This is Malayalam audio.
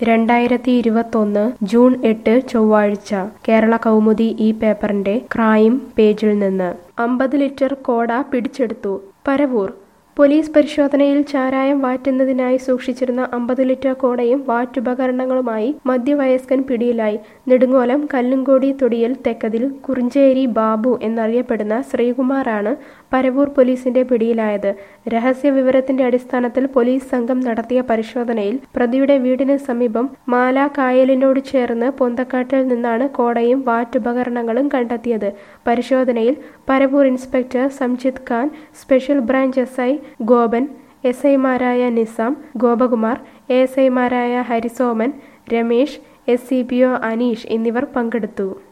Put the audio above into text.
രണ്ടായിരത്തി ഇരുപത്തൊന്ന് ജൂൺ എട്ട് ചൊവ്വാഴ്ച കേരള കൗമുദി ഈ പേപ്പറിന്റെ ക്രൈം പേജിൽ നിന്ന് അമ്പത് ലിറ്റർ കോട പിടിച്ചെടുത്തു പരവൂർ പോലീസ് പരിശോധനയിൽ ചാരായം വാറ്റുന്നതിനായി സൂക്ഷിച്ചിരുന്ന അമ്പത് ലിറ്റർ കോടയും വാറ്റുപകരണങ്ങളുമായി മധ്യവയസ്കൻ പിടിയിലായി നെടുങ്ങോലം കല്ലുംകോടി തൊടിയിൽ തെക്കതിൽ കുറിഞ്ചേരി ബാബു എന്നറിയപ്പെടുന്ന ശ്രീകുമാറാണ് പരവൂർ പോലീസിന്റെ പിടിയിലായത് രഹസ്യ വിവരത്തിന്റെ അടിസ്ഥാനത്തിൽ പോലീസ് സംഘം നടത്തിയ പരിശോധനയിൽ പ്രതിയുടെ വീടിന് സമീപം മാല കായലിനോട് ചേർന്ന് പൊന്തക്കാട്ടിൽ നിന്നാണ് കോടയും വാറ്റുപകരണങ്ങളും കണ്ടെത്തിയത് പരിശോധനയിൽ Paravur inspector Samjith Khan special branch S I Gopan S ഐമാരായ നിസാം ഗോപകുമാർ എസ് ഐമാരായ Harisoman Ramesh S C P O Aneesh എന്നിവർ പങ്കെടുത്തു